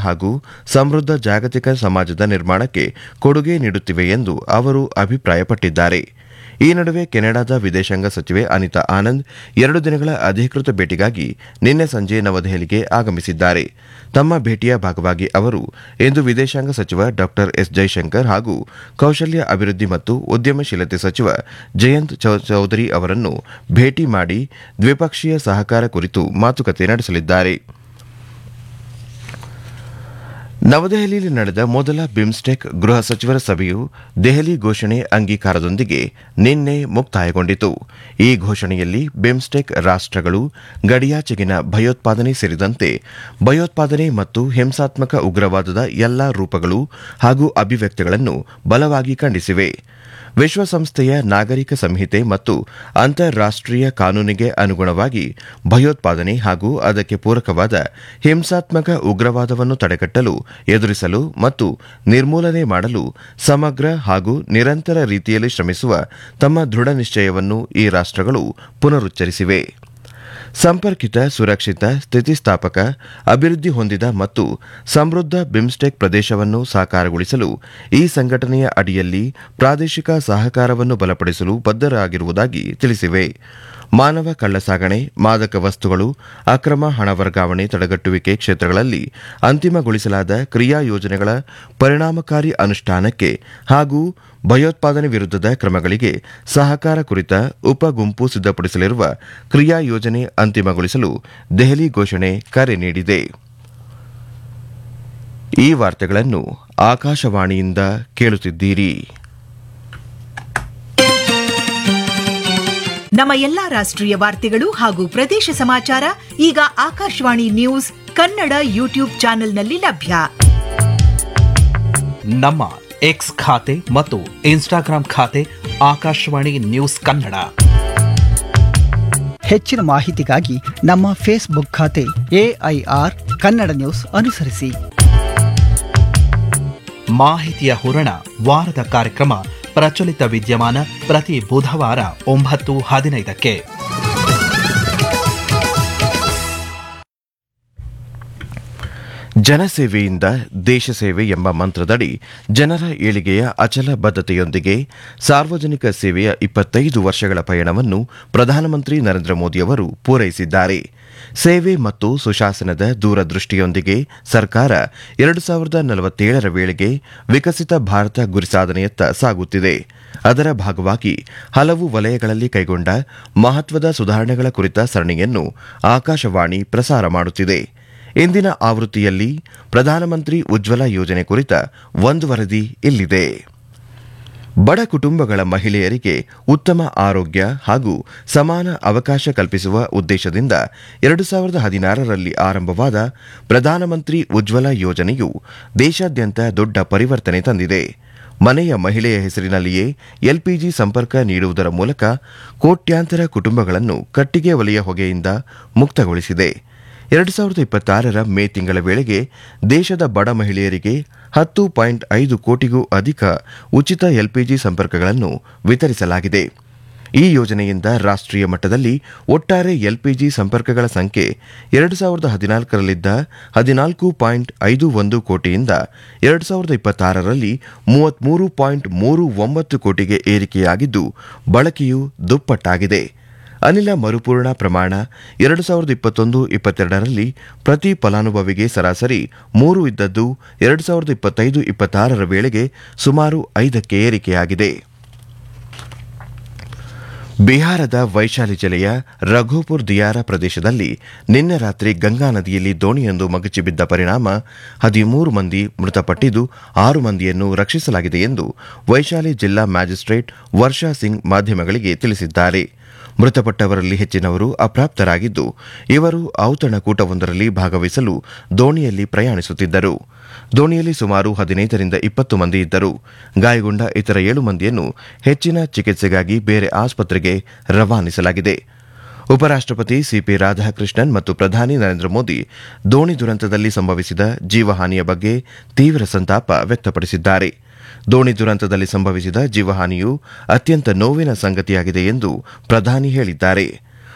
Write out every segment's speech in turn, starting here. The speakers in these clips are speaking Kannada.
ಹಾಗೂ ಸಮೃದ್ಧ ಜಾಗತಿಕ ಸಮಾಜದ ನಿರ್ಮಾಣಕ್ಕೆ ಕೊಡುಗೆ ನೀಡುತ್ತಿವೆ ಎಂದು ಅವರು ಅಭಿಪ್ರಾಯಪಟ್ಟಿದ್ದಾರೆ ಈ ನಡುವೆ ಕೆನಡಾದ ವಿದೇಶಾಂಗ ಸಚಿವೆ ಅನಿತಾ ಆನಂದ್ ಎರಡು ದಿನಗಳ ಅಧಿಕೃತ ಭೇಟಿಗಾಗಿ ನಿನ್ನೆ ಸಂಜೆ ನವದೆಹಲಿಗೆ ಆಗಮಿಸಿದ್ದಾರೆ ತಮ್ಮ ಭೇಟಿಯ ಭಾಗವಾಗಿ ಅವರು ಇಂದು ವಿದೇಶಾಂಗ ಸಚಿವ ಡಾ ಎಸ್ ಜೈಶಂಕರ್ ಹಾಗೂ ಕೌಶಲ್ಯ ಅಭಿವೃದ್ಧಿ ಮತ್ತು ಉದ್ಯಮಶೀಲತೆ ಸಚಿವ ಜಯಂತ್ ಚೌಧರಿ ಅವರನ್ನು ಭೇಟಿ ಮಾಡಿ ದ್ವಿಪಕ್ಷೀಯ ಸಹಕಾರ ಕುರಿತು ಮಾತುಕತೆ ನಡೆಸಲಿದ್ದಾರೆ ನವದೆಹಲಿಯಲ್ಲಿ ನಡೆದ ಮೊದಲ ಬಿಮ್ಸ್ಟೆಕ್ ಗೃಹ ಸಚಿವರ ಸಭೆಯು ದೆಹಲಿ ಘೋಷಣೆ ಅಂಗೀಕಾರದೊಂದಿಗೆ ನಿನ್ನೆ ಮುಕ್ತಾಯಗೊಂಡಿತು ಈ ಘೋಷಣೆಯಲ್ಲಿ ಬಿಮ್ಸ್ಟೆಕ್ ರಾಷ್ಟಗಳು ಗಡಿಯಾಚೆಗಿನ ಭಯೋತ್ಪಾದನೆ ಸೇರಿದಂತೆ ಭಯೋತ್ಪಾದನೆ ಮತ್ತು ಹಿಂಸಾತ್ಮಕ ಉಗ್ರವಾದದ ಎಲ್ಲಾ ರೂಪಗಳು ಹಾಗೂ ಅಭಿವ್ಯಕ್ತಿಗಳನ್ನು ಬಲವಾಗಿ ಖಂಡಿಸಿವೆ ವಿಶ್ವಸಂಸ್ಥೆಯ ನಾಗರಿಕ ಸಂಹಿತೆ ಮತ್ತು ಅಂತಾರಾಷ್ಟೀಯ ಕಾನೂನಿಗೆ ಅನುಗುಣವಾಗಿ ಭಯೋತ್ಪಾದನೆ ಹಾಗೂ ಅದಕ್ಕೆ ಪೂರಕವಾದ ಹಿಂಸಾತ್ಮಕ ಉಗ್ರವಾದವನ್ನು ತಡೆಗಟ್ಟಲು ಎದುರಿಸಲು ಮತ್ತು ನಿರ್ಮೂಲನೆ ಮಾಡಲು ಸಮಗ್ರ ಹಾಗೂ ನಿರಂತರ ರೀತಿಯಲ್ಲಿ ಶ್ರಮಿಸುವ ತಮ್ಮ ದೃಢ ನಿಶ್ಚಯವನ್ನು ಈ ರಾಷ್ಟಗಳು ಪುನರುಚ್ಚರಿಸಿವೆ ಸಂಪರ್ಕಿತ ಸುರಕ್ಷಿತ ಸ್ಥಿತಿಸ್ಥಾಪಕ ಅಭಿವೃದ್ಧಿ ಹೊಂದಿದ ಮತ್ತು ಸಮೃದ್ಧ ಬಿಮ್ಸ್ಟೆಕ್ ಪ್ರದೇಶವನ್ನು ಸಾಕಾರಗೊಳಿಸಲು ಈ ಸಂಘಟನೆಯ ಅಡಿಯಲ್ಲಿ ಪ್ರಾದೇಶಿಕ ಸಹಕಾರವನ್ನು ಬಲಪಡಿಸಲು ಬದ್ಧರಾಗಿರುವುದಾಗಿ ತಿಳಿಸಿವೆ ಮಾನವ ಕಳ್ಳಸಾಗಣೆ ಮಾದಕ ವಸ್ತುಗಳು ಅಕ್ರಮ ಹಣ ವರ್ಗಾವಣೆ ತಡೆಗಟ್ಟುವಿಕೆ ಕ್ಷೇತ್ರಗಳಲ್ಲಿ ಅಂತಿಮಗೊಳಿಸಲಾದ ಕ್ರಿಯಾ ಯೋಜನೆಗಳ ಪರಿಣಾಮಕಾರಿ ಅನುಷ್ಠಾನಕ್ಕೆ ಹಾಗೂ ಭಯೋತ್ಪಾದನೆ ವಿರುದ್ಧದ ಕ್ರಮಗಳಿಗೆ ಸಹಕಾರ ಕುರಿತ ಉಪ ಗುಂಪು ಸಿದ್ಧಪಡಿಸಲಿರುವ ಕ್ರಿಯಾ ಯೋಜನೆ ಅಂತಿಮಗೊಳಿಸಲು ದೆಹಲಿ ಘೋಷಣೆ ಕರೆ ನೀಡಿದೆ ಈ ವಾರ್ತೆಗಳನ್ನು ಆಕಾಶವಾಣಿಯಿಂದ ಕೇಳುತ್ತಿದ್ದೀರಿ ನಮ್ಮ ಎಲ್ಲಾ ರಾಷ್ಟ್ರೀಯ ವಾರ್ತೆಗಳು ಹಾಗೂ ಪ್ರದೇಶ ಸಮಾಚಾರ ಈಗ ಆಕಾಶವಾಣಿ ನ್ಯೂಸ್ ಕನ್ನಡ ಯೂಟ್ಯೂಬ್ ಚಾನೆಲ್ನಲ್ಲಿ ಲಭ್ಯ ನಮ್ಮ ಎಕ್ಸ್ ಖಾತೆ ಮತ್ತು ಇನ್ಸ್ಟಾಗ್ರಾಂ ಖಾತೆ ಆಕಾಶವಾಣಿ ನ್ಯೂಸ್ ಕನ್ನಡ ಹೆಚ್ಚಿನ ಮಾಹಿತಿಗಾಗಿ ನಮ್ಮ ಫೇಸ್ಬುಕ್ ಖಾತೆ ಎಐಆರ್ ಕನ್ನಡ ನ್ಯೂಸ್ ಅನುಸರಿಸಿ ಮಾಹಿತಿಯ ಹೂರಣ ವಾರದ ಕಾರ್ಯಕ್ರಮ ಪ್ರಚಲಿತ ವಿದ್ಯಮಾನ ಪ್ರತಿ ಬುಧವಾರ ಒಂಬತ್ತು ಹದಿನೈದಕ್ಕೆ ಜನಸೇವೆಯಿಂದ ದೇಶ ಸೇವೆ ಎಂಬ ಮಂತ್ರದಡಿ ಜನರ ಏಳಿಗೆಯ ಅಚಲ ಬದ್ಧತೆಯೊಂದಿಗೆ ಸಾರ್ವಜನಿಕ ಸೇವೆಯ ಇಪ್ಪತ್ತೈದು ವರ್ಷಗಳ ಪಯಣವನ್ನು ಪ್ರಧಾನಮಂತ್ರಿ ನರೇಂದ್ರ ಮೋದಿಯವರು ಪೂರೈಸಿದ್ದಾರೆ ಸೇವೆ ಮತ್ತು ಸುಶಾಸನದ ದೂರದೃಷ್ಟಿಯೊಂದಿಗೆ ಸರ್ಕಾರ ಎರಡು ಸಾವಿರದ ನಲವತ್ತೇಳರ ವೇಳೆಗೆ ವಿಕಸಿತ ಭಾರತ ಗುರಿ ಸಾಧನೆಯತ್ತ ಸಾಗುತ್ತಿದೆ ಅದರ ಭಾಗವಾಗಿ ಹಲವು ವಲಯಗಳಲ್ಲಿ ಕೈಗೊಂಡ ಮಹತ್ವದ ಸುಧಾರಣೆಗಳ ಕುರಿತ ಸರಣಿಯನ್ನು ಆಕಾಶವಾಣಿ ಪ್ರಸಾರ ಮಾಡುತ್ತಿದೆ ಇಂದಿನ ಆವೃತ್ತಿಯಲ್ಲಿ ಪ್ರಧಾನಮಂತ್ರಿ ಉಜ್ವಲ ಯೋಜನೆ ಕುರಿತ ಒಂದು ವರದಿ ಇಲ್ಲಿದೆ ಬಡ ಕುಟುಂಬಗಳ ಮಹಿಳೆಯರಿಗೆ ಉತ್ತಮ ಆರೋಗ್ಯ ಹಾಗೂ ಸಮಾನ ಅವಕಾಶ ಕಲ್ಪಿಸುವ ಉದ್ದೇಶದಿಂದ ಎರಡು ಸಾವಿರದ ಹದಿನಾರರಲ್ಲಿ ಆರಂಭವಾದ ಪ್ರಧಾನಮಂತ್ರಿ ಉಜ್ವಲ ಯೋಜನೆಯು ದೇಶಾದ್ಯಂತ ದೊಡ್ಡ ಪರಿವರ್ತನೆ ತಂದಿದೆ ಮನೆಯ ಮಹಿಳೆಯ ಹೆಸರಿನಲ್ಲಿಯೇ ಎಲ್ಪಿಜಿ ಸಂಪರ್ಕ ನೀಡುವುದರ ಮೂಲಕ ಕೋಟ್ಯಾಂತರ ಕುಟುಂಬಗಳನ್ನು ಕಟ್ಟಿಗೆ ವಲಯ ಹೊಗೆಯಿಂದ ಮುಕ್ತಗೊಳಿಸಿದೆ ಎರಡು ಸಾವಿರದ ಇಪ್ಪತ್ತಾರರ ಮೇ ತಿಂಗಳ ವೇಳೆಗೆ ದೇಶದ ಬಡ ಮಹಿಳೆಯರಿಗೆ ಹತ್ತು ಪಾಯಿಂಟ್ ಐದು ಕೋಟಿಗೂ ಅಧಿಕ ಉಚಿತ ಎಲ್ಪಿಜಿ ಸಂಪರ್ಕಗಳನ್ನು ವಿತರಿಸಲಾಗಿದೆ ಈ ಯೋಜನೆಯಿಂದ ರಾಷ್ಟ್ರೀಯ ಮಟ್ಟದಲ್ಲಿ ಒಟ್ಟಾರೆ ಎಲ್ಪಿಜಿ ಸಂಪರ್ಕಗಳ ಸಂಖ್ಯೆ ಎರಡು ಸಾವಿರದ ಹದಿನಾಲ್ಕರಲ್ಲಿದ್ದ ಹದಿನಾಲ್ಕು ಪಾಯಿಂಟ್ ಐದು ಒಂದು ಕೋಟಿಯಿಂದ ಎರಡು ಸಾವಿರದ ಇಪ್ಪತ್ತಾರರಲ್ಲಿ ಮೂವತ್ಮೂರು ಪಾಯಿಂಟ್ ಮೂರು ಒಂಬತ್ತು ಕೋಟಿಗೆ ಏರಿಕೆಯಾಗಿದ್ದು ಬಳಕೆಯು ದುಪ್ಪಟ್ಟಾಗಿದೆ ಅನಿಲ ಮರುಪೂರಣ ಪ್ರಮಾಣ ಎರಡು ಸಾವಿರದ ಇಪ್ಪತ್ತೊಂದು ಇಪ್ಪತ್ತೆರಡರಲ್ಲಿ ಪ್ರತಿ ಫಲಾನುಭವಿಗೆ ಸರಾಸರಿ ಮೂರು ಇದ್ದದ್ದು ಎರಡು ಸಾವಿರದ ಇಪ್ಪತ್ತೈದು ಇಪ್ಪತ್ತಾರರ ವೇಳೆಗೆ ಸುಮಾರು ಐದಕ್ಕೆ ಏರಿಕೆಯಾಗಿದೆ ಬಿಹಾರದ ವೈಶಾಲಿ ಜಿಲ್ಲೆಯ ರಘುಪುರ್ ದಿಯಾರ ಪ್ರದೇಶದಲ್ಲಿ ನಿನ್ನೆ ರಾತ್ರಿ ಗಂಗಾ ನದಿಯಲ್ಲಿ ದೋಣಿಯೊಂದು ಮಗುಚಿ ಬಿದ್ದ ಪರಿಣಾಮ ಹದಿಮೂರು ಮಂದಿ ಮೃತಪಟ್ಟಿದ್ದು ಆರು ಮಂದಿಯನ್ನು ರಕ್ಷಿಸಲಾಗಿದೆ ಎಂದು ವೈಶಾಲಿ ಜಿಲ್ಲಾ ಮ್ಯಾಜಿಸ್ಟ್ರೇಟ್ ವರ್ಷಾ ಸಿಂಗ್ ಮಾಧ್ಯಮಗಳಿಗೆ ತಿಳಿಸಿದ್ದಾರೆ ಮೃತಪಟ್ಟವರಲ್ಲಿ ಹೆಚ್ಚಿನವರು ಅಪ್ರಾಪ್ತರಾಗಿದ್ದು ಇವರು ಔತಣಕೂಟವೊಂದರಲ್ಲಿ ಭಾಗವಹಿಸಲು ದೋಣಿಯಲ್ಲಿ ಪ್ರಯಾಣಿಸುತ್ತಿದ್ದರು ದೋಣಿಯಲ್ಲಿ ಸುಮಾರು ಹದಿನೈದರಿಂದ ಇಪ್ಪತ್ತು ಮಂದಿ ಇದ್ದರು ಗಾಯಗೊಂಡ ಇತರ ಏಳು ಮಂದಿಯನ್ನು ಹೆಚ್ಚಿನ ಚಿಕಿತ್ಸೆಗಾಗಿ ಬೇರೆ ಆಸ್ಪತ್ರೆಗೆ ರವಾನಿಸಲಾಗಿದೆ ಉಪರಾಷ್ಟಪತಿ ಸಿಪಿ ರಾಧಾಕೃಷ್ಣನ್ ಮತ್ತು ಪ್ರಧಾನಿ ನರೇಂದ್ರ ಮೋದಿ ದೋಣಿ ದುರಂತದಲ್ಲಿ ಸಂಭವಿಸಿದ ಜೀವಹಾನಿಯ ಬಗ್ಗೆ ತೀವ್ರ ಸಂತಾಪ ವ್ಯಕ್ತಪಡಿಸಿದ್ದಾರೆ ದೋಣಿ ದುರಂತದಲ್ಲಿ ಸಂಭವಿಸಿದ ಜೀವಹಾನಿಯು ಅತ್ಯಂತ ನೋವಿನ ಸಂಗತಿಯಾಗಿದೆ ಎಂದು ಪ್ರಧಾನಿ ಹೇಳಿದ್ದಾರೆ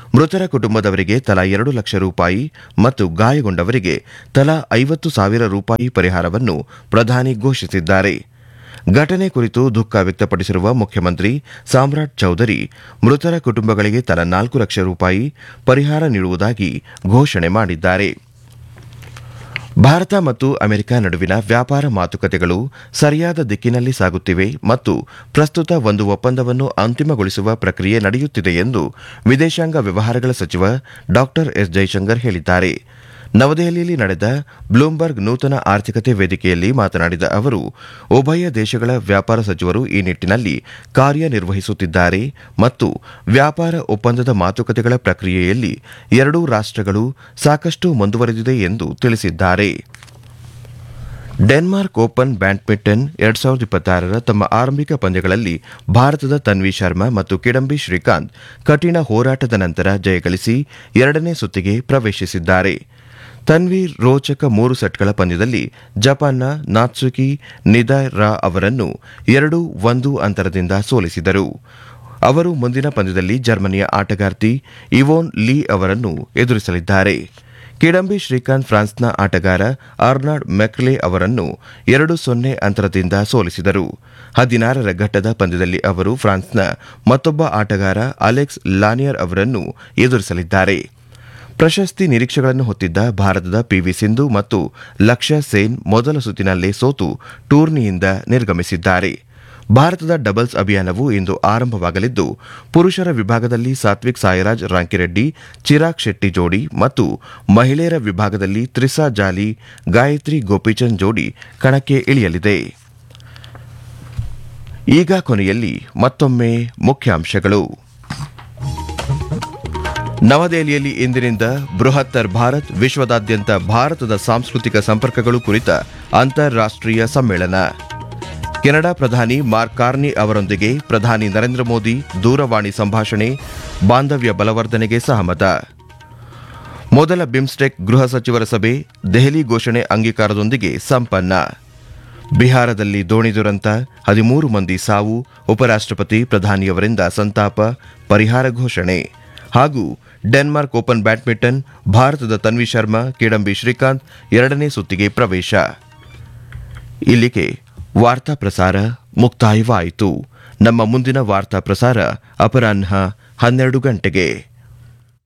ಮೃತರ ಕುಟುಂಬದವರಿಗೆ ತಲಾ ಎರಡು ಲಕ್ಷ ರೂಪಾಯಿ ಮತ್ತು ಗಾಯಗೊಂಡವರಿಗೆ ತಲಾ ಐವತ್ತು ಸಾವಿರ ರೂಪಾಯಿ ಪರಿಹಾರವನ್ನು ಪ್ರಧಾನಿ ಘೋಷಿಸಿದ್ದಾರೆ ಘಟನೆ ಕುರಿತು ದುಃಖ ವ್ಯಕ್ತಪಡಿಸಿರುವ ಮುಖ್ಯಮಂತ್ರಿ ಸಾಮ್ರಾಟ್ ಚೌಧರಿ ಮೃತರ ಕುಟುಂಬಗಳಿಗೆ ತಲಾ ನಾಲ್ಕು ಲಕ್ಷ ರೂಪಾಯಿ ಪರಿಹಾರ ನೀಡುವುದಾಗಿ ಘೋಷಣೆ ಮಾಡಿದ್ದಾರೆ ಭಾರತ ಮತ್ತು ಅಮೆರಿಕ ನಡುವಿನ ವ್ಯಾಪಾರ ಮಾತುಕತೆಗಳು ಸರಿಯಾದ ದಿಕ್ಕಿನಲ್ಲಿ ಸಾಗುತ್ತಿವೆ ಮತ್ತು ಪ್ರಸ್ತುತ ಒಂದು ಒಪ್ಪಂದವನ್ನು ಅಂತಿಮಗೊಳಿಸುವ ಪ್ರಕ್ರಿಯೆ ನಡೆಯುತ್ತಿದೆ ಎಂದು ವಿದೇಶಾಂಗ ವ್ಯವಹಾರಗಳ ಸಚಿವ ಡಾ ಎಸ್ ಜೈಶಂಕರ್ ಹೇಳಿದ್ದಾರೆ ನವದೆಹಲಿಯಲ್ಲಿ ನಡೆದ ಬ್ಲೂಮ್ಬರ್ಗ್ ನೂತನ ಆರ್ಥಿಕತೆ ವೇದಿಕೆಯಲ್ಲಿ ಮಾತನಾಡಿದ ಅವರು ಉಭಯ ದೇಶಗಳ ವ್ಯಾಪಾರ ಸಚಿವರು ಈ ನಿಟ್ಟಿನಲ್ಲಿ ಕಾರ್ಯನಿರ್ವಹಿಸುತ್ತಿದ್ದಾರೆ ಮತ್ತು ವ್ಯಾಪಾರ ಒಪ್ಪಂದದ ಮಾತುಕತೆಗಳ ಪ್ರಕ್ರಿಯೆಯಲ್ಲಿ ಎರಡೂ ರಾಷ್ಟಗಳು ಸಾಕಷ್ಟು ಮುಂದುವರೆದಿದೆ ಎಂದು ತಿಳಿಸಿದ್ದಾರೆ ಡೆನ್ಮಾರ್ಕ್ ಓಪನ್ ಬ್ಯಾಡ್ಮಿಂಟನ್ ಎರಡ್ ಸಾವಿರದ ಇಪ್ಪತ್ತಾರರ ತಮ್ಮ ಆರಂಭಿಕ ಪಂದ್ಯಗಳಲ್ಲಿ ಭಾರತದ ತನ್ವಿ ಶರ್ಮಾ ಮತ್ತು ಕಿಡಂಬಿ ಶ್ರೀಕಾಂತ್ ಕಠಿಣ ಹೋರಾಟದ ನಂತರ ಜಯಗಳಿಸಿ ಎರಡನೇ ಸುತ್ತಿಗೆ ಪ್ರವೇಶಿಸಿದ್ದಾರೆ ತನ್ವಿ ರೋಚಕ ಮೂರು ಸೆಟ್ಗಳ ಪಂದ್ಯದಲ್ಲಿ ಜಪಾನ್ನ ನಾತ್ಸುಕಿ ನಿದಾಯ್ ರಾ ಅವರನ್ನು ಎರಡು ಒಂದು ಅಂತರದಿಂದ ಸೋಲಿಸಿದರು ಅವರು ಮುಂದಿನ ಪಂದ್ಯದಲ್ಲಿ ಜರ್ಮನಿಯ ಆಟಗಾರ್ತಿ ಇವೋನ್ ಲೀ ಅವರನ್ನು ಎದುರಿಸಲಿದ್ದಾರೆ ಕಿಡಂಬಿ ಶ್ರೀಕಾಂತ್ ಫ್ರಾನ್ಸ್ನ ಆಟಗಾರ ಆರ್ನಾಲ್ಡ್ ಮೆಕ್ಲೆ ಅವರನ್ನು ಎರಡು ಸೊನ್ನೆ ಅಂತರದಿಂದ ಸೋಲಿಸಿದರು ಹದಿನಾರರ ಘಟ್ಟದ ಪಂದ್ಯದಲ್ಲಿ ಅವರು ಫ್ರಾನ್ಸ್ನ ಮತ್ತೊಬ್ಬ ಆಟಗಾರ ಅಲೆಕ್ಸ್ ಲಾನಿಯರ್ ಅವರನ್ನು ಎದುರಿಸಲಿದ್ದಾರೆ ಪ್ರಶಸ್ತಿ ನಿರೀಕ್ಷೆಗಳನ್ನು ಹೊತ್ತಿದ್ದ ಭಾರತದ ಪಿವಿ ಸಿಂಧು ಮತ್ತು ಲಕ್ಷ್ಯ ಸೇನ್ ಮೊದಲ ಸುತ್ತಿನಲ್ಲೇ ಸೋತು ಟೂರ್ನಿಯಿಂದ ನಿರ್ಗಮಿಸಿದ್ದಾರೆ ಭಾರತದ ಡಬಲ್ಸ್ ಅಭಿಯಾನವು ಇಂದು ಆರಂಭವಾಗಲಿದ್ದು ಪುರುಷರ ವಿಭಾಗದಲ್ಲಿ ಸಾತ್ವಿಕ್ ಸಾಯಿರಾಜ್ ರಾಂಕಿರೆಡ್ಡಿ ಚಿರಾಗ್ ಶೆಟ್ಟಿ ಜೋಡಿ ಮತ್ತು ಮಹಿಳೆಯರ ವಿಭಾಗದಲ್ಲಿ ತ್ರಿಸಾ ಜಾಲಿ ಗಾಯತ್ರಿ ಗೋಪಿಚಂದ್ ಜೋಡಿ ಕಣಕ್ಕೆ ಇಳಿಯಲಿದೆ ಈಗ ಕೊನೆಯಲ್ಲಿ ಮತ್ತೊಮ್ಮೆ ಮುಖ್ಯಾಂಶಗಳು ನವದೆಹಲಿಯಲ್ಲಿ ಇಂದಿನಿಂದ ಬೃಹತ್ತರ್ ಭಾರತ್ ವಿಶ್ವದಾದ್ಯಂತ ಭಾರತದ ಸಾಂಸ್ಕೃತಿಕ ಸಂಪರ್ಕಗಳು ಕುರಿತ ಅಂತಾರಾಷ್ಟೀಯ ಸಮ್ಮೇಳನ ಕೆನಡಾ ಪ್ರಧಾನಿ ಮಾರ್ಕ್ ಕಾರ್ನಿ ಅವರೊಂದಿಗೆ ಪ್ರಧಾನಿ ನರೇಂದ್ರ ಮೋದಿ ದೂರವಾಣಿ ಸಂಭಾಷಣೆ ಬಾಂಧವ್ಯ ಬಲವರ್ಧನೆಗೆ ಸಹಮತ ಮೊದಲ ಬಿಮ್ಸ್ಟೆಕ್ ಗೃಹ ಸಚಿವರ ಸಭೆ ದೆಹಲಿ ಘೋಷಣೆ ಅಂಗೀಕಾರದೊಂದಿಗೆ ಸಂಪನ್ನ ಬಿಹಾರದಲ್ಲಿ ದೋಣಿ ದುರಂತ ಹದಿಮೂರು ಮಂದಿ ಸಾವು ಉಪರಾಷ್ಟಪತಿ ಪ್ರಧಾನಿಯವರಿಂದ ಸಂತಾಪ ಪರಿಹಾರ ಘೋಷಣೆ ಹಾಗೂ ಡೆನ್ಮಾರ್ಕ್ ಓಪನ್ ಬ್ಯಾಡ್ಮಿಂಟನ್ ಭಾರತದ ತನ್ವಿ ಶರ್ಮಾ ಕಿಡಂಬಿ ಶ್ರೀಕಾಂತ್ ಎರಡನೇ ಸುತ್ತಿಗೆ ಪ್ರವೇಶ ಇಲ್ಲಿಗೆ ವಾರ್ತಾ ಪ್ರಸಾರ ಮುಕ್ತಾಯವಾಯಿತು ನಮ್ಮ ಮುಂದಿನ ವಾರ್ತಾ ಪ್ರಸಾರ ಅಪರಾಹ್ನ ಹನ್ನೆರಡು ಗಂಟೆಗೆ